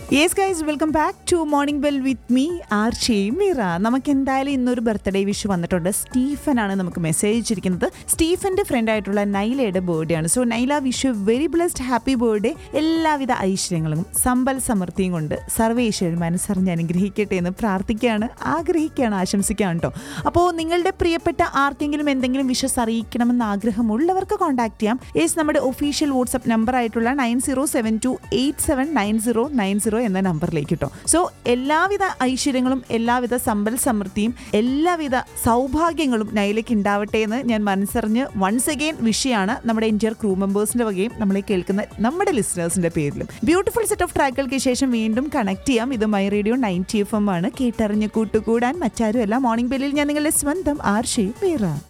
yes guys welcome back to morning bell with me R Meera നമുക്ക് എന്തായാലും ഇന്നൊരു birthday wish വന്നിട്ടുണ്ട് സ്റ്റീഫൻ ആണ് നമുക്ക് മെസ്സേജ് അയച്ചിരിക്കുന്നത് സ്റ്റീഫന്റെ ഫ്രണ്ട് ആയിട്ടുള്ള നൈലയുടെ ബർത്ത്ഡേ ആണ് so Naila wish very blessed happy birthday എല്ലാവിധ ഐശ്വര്യങ്ങളും സമ്പൽ സമൃദ്ധിയും കൊണ്ട് സർവേശ്വരൻ മനസ്സറിഞ്ഞ് അനുഗ്രഹിക്കട്ടെ എന്ന് പ്രാർത്ഥിക്കുകയാണ് ആഗ്രഹിക്കുകയാണ് ആശംസിക്കുകയാണ് കേട്ടോ അപ്പോൾ നിങ്ങളുടെ പ്രിയപ്പെട്ട ആർക്കെങ്കിലും എന്തെങ്കിലും വിഷസ് അറിയിക്കണമെന്ന് ആഗ്രഹമുള്ളവർക്ക് കോൺടാക്ട് ചെയ്യാം യെസ് നമ്മുടെ ഒഫീഷ്യൽ വാട്സ്ആപ്പ് നമ്പർ ആയിട്ടുള്ള nine zero seven two eight seven nine zero nine zero എന്ന നമ്പറിലേക്ക് കേട്ടോ സോ എല്ലാവിധ ഐശ്വര്യങ്ങളും എല്ലാവിധ സമ്പൽ സമൃദ്ധിയും എല്ലാവിധ സൗഭാഗ്യങ്ങളും നൈലയ്ക്ക് ഉണ്ടാവട്ടെ എന്ന് ഞാൻ മനസ്സറിഞ്ഞ് വൺസ് അഗെയിൻ വിഷയാണ് നമ്മുടെ ഇന്ത്യർ ക്രൂ മെമ്പേഴ്സിന്റെ വകയും നമ്മളെ കേൾക്കുന്ന നമ്മുടെ ലിസണേഴ്സിന്റെ പേരിലും ബ്യൂട്ടിഫുൾ സെറ്റ് ഓഫ് ട്രാക്കുകൾക്ക് ശേഷം വീണ്ടും കണക്ട് ചെയ്യാം ഇത് my radio ninety F M ആണ് കേട്ടറിഞ്ഞ് കൂട്ടുകൂടാൻ മറ്റാരും അല്ല മോർണിംഗ് ബെല്ലിൽ ഞാൻ നിങ്ങളുടെ സ്വന്തം ആർഷയും വേറെ